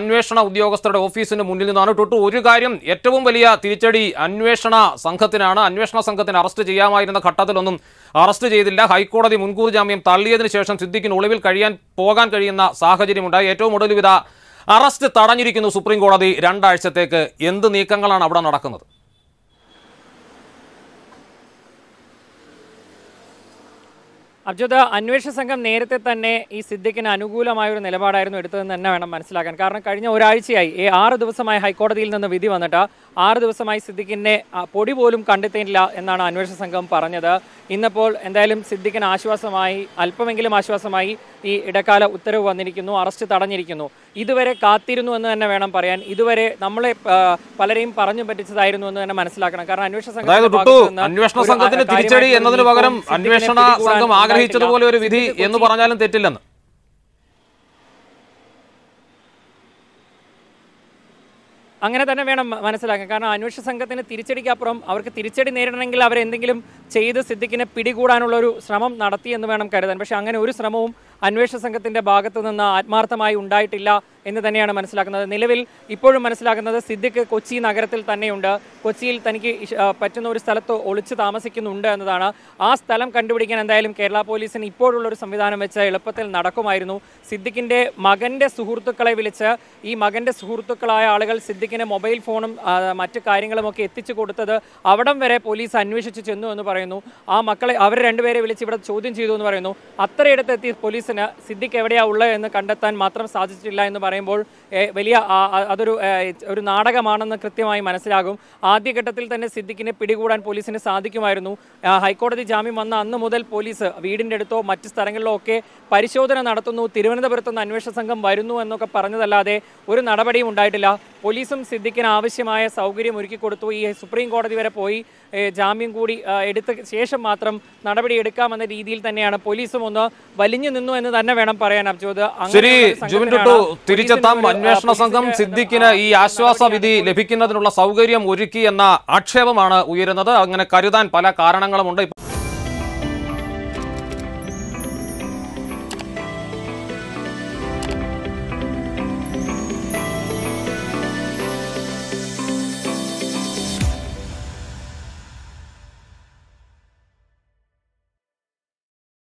അന്വേഷണ ഉദ്യോഗസ്ഥരുടെ ഓഫീസിന് മുന്നിൽ നിന്നാണ് ടുട്ടു ഒരു കാര്യം ഏറ്റവും വലിയ തിരിച്ചടി അന്വേഷണ സംഘത്തിനാണ് അന്വേഷണ സംഘത്തിന് അറസ്റ്റ് ചെയ്യാമായിരുന്ന ഘട്ടത്തിലൊന്നും അറസ്റ്റ് ചെയ്തില്ല ഹൈക്കോടതി മുൻകൂർ ജാമ്യം തള്ളിയതിനു ശേഷം സിദ്ദിഖിന് ഒളിവിൽ കഴിയാൻ പോകാൻ കഴിയുന്ന സാഹചര്യമുണ്ടായി ഏറ്റവും ഒടുവിൽ ഇതാ അറസ്റ്റ് തടഞ്ഞിരിക്കുന്നു സുപ്രീം കോടതി രണ്ടാഴ്ചത്തേക്ക് എന്ത് നീക്കങ്ങളാണ് അവിടെ നടക്കുന്നത് അബ്ജുദ് അന്വേഷണ സംഘം നേരത്തെ തന്നെ ഈ സിദ്ദിഖിന് അനുകൂലമായ ഒരു നിലപാടായിരുന്നു എടുത്തതെന്ന് തന്നെ വേണം മനസ്സിലാക്കാൻ കാരണം കഴിഞ്ഞ ഒരാഴ്ചയായി ഈ ആറ് ദിവസമായി ഹൈക്കോടതിയിൽ നിന്ന് വിധി വന്നിട്ട് ആറ് ദിവസമായി സിദ്ദിഖിനെ ആ, പൊടി പോലും കണ്ടെത്തിയില്ല എന്നാണ് അന്വേഷണ സംഘം പറഞ്ഞത് ഇന്നിപ്പോൾ എന്തായാലും സിദ്ദിഖിന് ആശ്വാസമായി അല്പമെങ്കിലും ആശ്വാസമായി ഈ ഇടക്കാല ഉത്തരവ് വന്നിരിക്കുന്നു അറസ്റ്റ് തടഞ്ഞിരിക്കുന്നു ഇതുവരെ കാത്തിരുന്നു എന്ന് തന്നെ വേണം പറയാൻ ഇതുവരെ നമ്മളെ ആ, പലരെയും പറഞ്ഞു പറ്റിച്ചതായിരുന്നു എന്ന് തന്നെ മനസ്സിലാക്കണം കാരണം അന്വേഷണ അതായത് സംഘത്തിന്റെ ടുട്ടു ഭാഗത്ത് നിന്ന് അന്വേഷണ ഒരു സംഘത്തിന് കാര്യമായിട്ടുള്ള തിരിച്ചടി എന്നതിന് പകരം നീക്കവും സിദ്ദിഖിനെ അന്വേഷണ പിടികൂടാൻ സംഘം ആഗ്രഹിച്ചതുപോലെ ഒരു വിധി ഉണ്ടായിട്ടില്ല. എന്ന് പറഞ്ഞാലും തെറ്റില്ലെന്ന് അങ്ങനെ തന്നെ വേണം മ- മനസ്സിലാക്കാൻ കാരണം അന്വേഷണ സംഘത്തിന് തിരിച്ചടിക്കപ്പുറം അവർക്ക് തിരിച്ചടി നേരിടണമെങ്കിൽ അവരെന്തെങ്കിലും ചെയ്ത് സിദ്ദിഖിനെ പിടികൂടാനുള്ള ഒരു ശ്രമം നടത്തി എന്ന് വേണം കരുതാൻ പക്ഷേ അങ്ങനെ ഒരു ശ്രമവും അന്വേഷണ സംഘത്തിന്റെ ഭാഗത്തു നിന്ന് ആത്മാർത്ഥമായി ഉണ്ടായിട്ടില്ല എന്ന് തന്നെയാണ് മനസ്സിലാക്കുന്നത് നിലവിൽ ഇപ്പോഴും മനസ്സിലാക്കുന്നത് സിദ്ദിഖ് കൊച്ചി നഗരത്തിൽ തന്നെയുണ്ട് കൊച്ചിയിൽ തനിക്ക് ഇഷ്- ആ, പറ്റുന്ന ഒരു സ്ഥലത്ത് ഒളിച്ചു താമസിക്കുന്നുണ്ട് എന്നതാണ് ആ സ്ഥലം കണ്ടുപിടിക്കാൻ എന്തായാലും കേരള പോലീസിന് ഇപ്പോഴുള്ള ഒരു സംവിധാനം വെച്ച് എളുപ്പത്തിൽ നടക്കുമായിരുന്നു സിദ്ദിഖിന്റെ മകന്റെ സുഹൃത്തുക്കളെ വിളിച്ച് ഈ മകന്റെ സുഹൃത്തുക്കളായ ആളുകൾ സിദ്ദിഖിന് മൊബൈൽ ഫോണും ആ, മറ്റു കാര്യങ്ങളും ഒക്കെ എത്തിച്ചു കൊടുത്തത് അവിടം വരെ പോലീസ് അന്വേഷിച്ചു ചെന്നു എന്ന് പറയുന്നു ആ മക്കളെ അവർ രണ്ടുപേരെ വിളിച്ച് ഇവിടെ ചോദ്യം ചെയ്തു എന്ന് പറയുന്നു അത്രയിടത്ത് എത്തി പോലീസിന് സിദ്ദിഖ് എവിടെയാ ഉള്ളത് എന്ന് കണ്ടെത്താൻ മാത്രം സാധിച്ചിട്ടില്ല എന്ന് പറയുമ്പോൾ ഏ, വലിയ ആ- ആ- അതൊരു ഏ, ഒരു നാടകമാണെന്ന് കൃത്യമായി മനസ്സിലാകും ആദ്യഘട്ടത്തിൽ തന്നെ സിദ്ദിഖിനെ പിടികൂടാൻ പോലീസിന് സാധിക്കുമായിരുന്നു ആ, ഹൈക്കോടതി ജാമ്യം വന്ന അന്ന് മുതൽ പോലീസ് വീടിൻ്റെ അടുത്തോ മറ്റ് സ്ഥലങ്ങളിലോ ഒക്കെ പരിശോധന നടത്തുന്നു തിരുവനന്തപുരത്ത് നിന്ന് അന്വേഷണ സംഘം വരുന്നു എന്നൊക്കെ പറഞ്ഞതല്ലാതെ ഒരു നടപടിയും ഉണ്ടായിട്ടില്ല പോലീസും സിദ്ദിഖിന് ആവശ്യമായ സൗകര്യം ഒരുക്കി കൊടുത്തു ഈ സുപ്രീം കോടതി വരെ പോയി ഏ, ജാമ്യം കൂടി ആ, എടുത്ത ശേഷം മാത്രം നടപടി എടുക്കാമെന്ന രീതിയിൽ തന്നെയാണ് പോലീസും ഒന്ന് വലിഞ്ഞു നിന്നു എന്ന് തന്നെ വേണം പറയാൻ അബ്ജോദ് ശരി അങ്ങനെയുള്ള ഒരു ജുവിൻ സംഘത്തിനാണ് ടുട്ടു തിരിച്ചെത്താം പോലീസിന് ഒരു, ആ, അന്വേഷണ സംഘം പോലീസിന് സിദ്ദിഖിന് ഈ ആശ്വാസ വിധി ലഭിക്കുന്നതിനുള്ള സൗകര്യം ഒരുക്കി എന്ന ആക്ഷേപമാണ് ഉയരുന്നത് അങ്ങനെ കരുതാൻ പല കാരണങ്ങളുമുണ്ട്